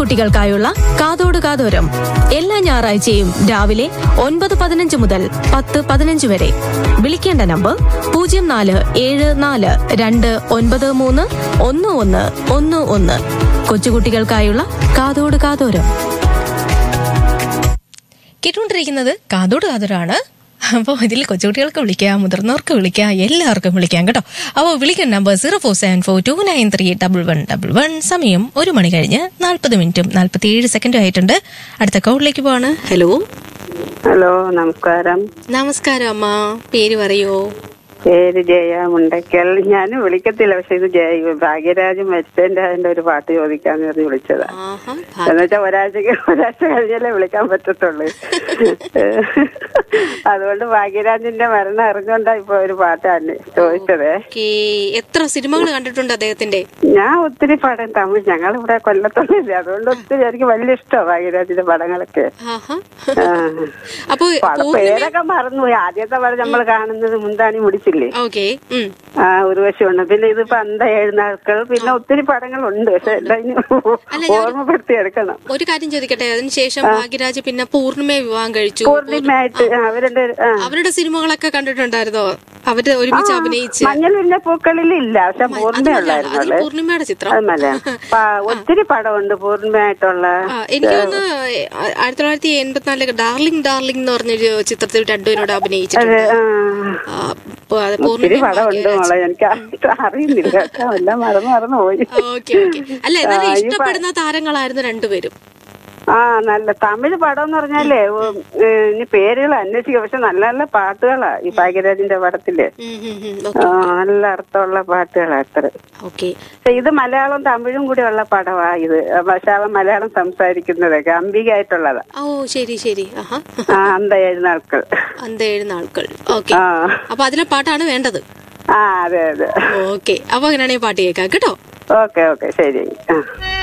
കൊച്ചുകുട്ടികൾക്കായുള്ള കാതോട് കാതോരം എല്ലാ ഞായറാഴ്ചയും രാവിലെ ഒൻപത് പതിനഞ്ച് മുതൽ പത്ത് പതിനഞ്ച് വരെ വിളിക്കേണ്ട നമ്പർ പൂജ്യം നാല് ഏഴ് നാല് രണ്ട് ഒൻപത് മൂന്ന് ഒന്ന് ഒന്ന് ഒന്ന് ഒന്ന് കൊച്ചുകുട്ടികൾക്കായുള്ള കാതോട് കാതോരം കേട്ടുകൊണ്ടിരിക്കുന്നത് കാതോട് കാതോരാണ് അപ്പോൾ ഇതിൽ കൊച്ചുകുട്ടികൾക്ക് വിളിക്കാം മുതിർന്നവർക്ക് വിളിക്കാം എല്ലാവർക്കും വിളിക്കാം കേട്ടോ അപ്പോൾ വിളിക്കാൻ number zero four seven four two nine three double one double one സമയം ഒരു മണി കഴിഞ്ഞ് നാൽപ്പത് മിനിറ്റും നാൽപ്പത്തി ഏഴ് സെക്കൻഡും ആയിട്ടുണ്ട് അടുത്ത കോളിലേക്ക് പോവാണ് ഹലോ ഹലോ നമസ്കാരം നമസ്കാരം അമ്മ പേര് പറയോ പേര് ജയ മുണ്ടയ്ക്കൽ ഞാൻ വിളിക്കത്തില്ല പക്ഷെ ഇത് ജയ ഭാഗ്യരാജ് മരിച്ചതിന്റെ അതിന്റെ ഒരു പാട്ട് ചോദിക്കാന്ന് പറഞ്ഞ് വിളിച്ചതാ ആഹാ എന്നുവെച്ചാൽ ഒരാഴ്ചക്ക് ഒരാഴ്ച കഴിഞ്ഞാലേ വിളിക്കാൻ പറ്റത്തുള്ളൂ അതുകൊണ്ട് ഭാഗ്യരാജിന്റെ മരണം അറിഞ്ഞുകൊണ്ടാ ഇപ്പൊ ഒരു പാട്ടാണ് ചോദിച്ചതേ ഓക്കേ എത്ര സിനിമകൾ കണ്ടിട്ടുണ്ട് അദ്ദേഹത്തിന്റെ ഞാൻ ഒത്തിരി പടം തമിഴ് ഞങ്ങൾ ഇവിടെ കൊല്ലത്തൊന്നുമില്ല അതുകൊണ്ട് ഒത്തിരി എനിക്ക് വലിയ ഇഷ്ടമാണ് ഭാഗ്യരാജിന്റെ പടങ്ങളൊക്കെ ആഹാ ആ. അപ്പൊ പടം പേരൊക്കെ മറന്നുപോയി ആദ്യത്തെ പടം നമ്മൾ കാണുന്നത് മുന്താണി മുടിച്ചില്ലേ ഓക്കെ ഉം ആ ഉർവശിയുണ്ട് പിന്നെ ഇത് പന്ത എഴുന്നാൾക്കൾ പിന്നെ ഒത്തിരി പടങ്ങളുണ്ട് പക്ഷെ എല്ലാം ഇനി ഓർമ്മപ്പെടുത്തി എടുക്കണം ഒരു കാര്യം ചോദിക്കട്ടെ അതിനുശേഷം ഭാഗ്യരാജ് പിന്നെ പൂർണിമയെ വിവാഹം കഴിച്ചു പൂർണിമയായിട്ട് ആ, അവരുടെ ആ. അവരുടെ സിനിമകളൊക്കെ കണ്ടിട്ടുണ്ടായിരുന്നോ അവര് ഒരുമിച്ച് അഭിനയിച്ച് മഞ്ഞൾ പിന്നെ പൂക്കളിൽ ഇല്ല പക്ഷെ അത് പൂർണിമയുള്ളായിരുന്നു മലയാളം. അത് അവള്. പൂർണിമയുടെ ചിത്രം അത് മലയാളം പ- ഒത്തിരി പടമുണ്ട് പൂർണിമയായിട്ടുള്ള ആ, എനിക്ക് തോന്നുന്നു ആ- ആയിരത്തി തൊള്ളായിരത്തി എൺപത്തിനാലില് ഡാർലിംഗ് ഡാർലിംഗ് എന്ന് പറഞ്ഞൊരു ചിത്രത്തിൽ രണ്ടുപേരോട് അഭിനയിച്ചിട്ടുണ്ട് ആ, ആ, പ- അത് ഒത്തിരി പൂർണിമയും പടമുണ്ട് മോളെ എനിക്ക് അറിയ- അറിയുന്നില്ല കേട്ടോ എല്ലാം മറന്നു മറന്നു പോയി ഓക്കെ ഓക്കെ അല്ല എന്നാലും ആ, ഈ പ- ഇഷ്ടപ്പെടുന്ന താരങ്ങളായിരുന്നു രണ്ടുപേരും ആ നല്ല തമിഴ് പടം എന്ന് പറഞ്ഞാലേ ഉം, ഏ, ഇനി പേരുകൾ അന്വേഷിക്കുക പക്ഷെ നല്ല നല്ല പാട്ടുകളാ ഈ ഭാഗ്യരാജിന്റെ പടത്തില് ഉം, ഉം, ഉം. ആ, നല്ല അർത്ഥമുള്ള പാട്ടുകളാ അത്ര ഓക്കെ പക്ഷെ ഇത് മലയാളം തമിഴും കൂടി ഉള്ള പടവാ ഇത് പക്ഷെ അവൻ മലയാളം സംസാരിക്കുന്നതൊക്കെ അംബികയായിട്ടുള്ളതാ ഓ ശരി ശരി ആഹാ ആ അന്ത എഴുന്നാൾക്കൾ അന്ത എഴുന്നാൾക്കൾ ഓക്കെ ആ അപ്പൊ അതിലെ പാട്ടാണ് വേണ്ടത് ആ അതെ അതെ ഓക്കെ അപ്പൊ അങ്ങനെയാണെങ്കിൽ പാട്ട് കേൾക്കാം കേട്ടോ ഓക്കെ ഓക്കെ ശരി ആ